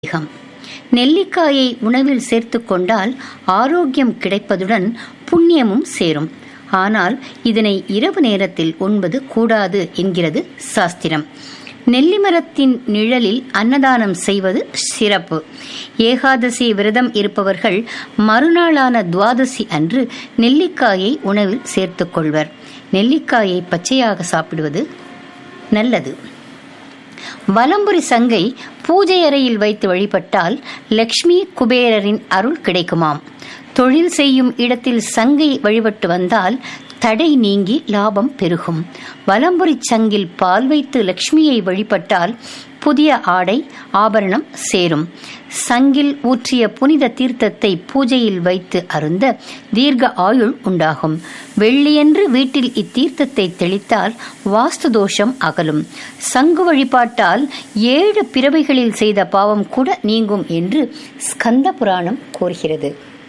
அதிகம் நெல்லிக்காயை உணவில் சேர்த்துக் கொண்டால் ஆரோக்கியம் கிடைப்பதுடன் புண்ணியமும் சேரும் ஆனால் இதனை இரவு நேரத்தில் உண்பது கூடாது என்கிறது சாஸ்திரம் நெல்லி மரத்தின் நிழலில் அன்னதானம் செய்வது சிறப்பு ஏகாதசி விரதம் இருப்பவர்கள் மறுநாளான துவாதசி அன்று நெல்லிக்காயை உணவில் சேர்த்துக் கொள்வர் நெல்லிக்காயை பச்சையாக சாப்பிடுவது நல்லது வலம்புரி சங்கை பூஜை அறையில் வைத்து வழிபட்டால் லக்ஷ்மி குபேரரின் அருள் கிடைக்குமாம் தொழில் செய்யும் இடத்தில் சங்கை வழிபட்டு வந்தால் தடை நீங்கி லாபம் பெருகும் வலம்புரி சங்கில் பால் வைத்து லக்ஷ்மியை வழிபட்டால் புதிய ஆடை ஆபரணம் சேரும் சங்கில் ஊற்றிய புனித தீர்த்தத்தை பூஜையில் வைத்து அருந்த தீர்க்க ஆயுள் உண்டாகும் வெள்ளியன்று வீட்டில் இத்தீர்த்தத்தை தெளித்தால் வாஸ்து தோஷம் அகலும் சங்கு வழிபாட்டால் ஏழு பிறவைகளில் செய்த பாவம் கூட நீங்கும் என்று ஸ்கந்த புராணம் கூறுகிறது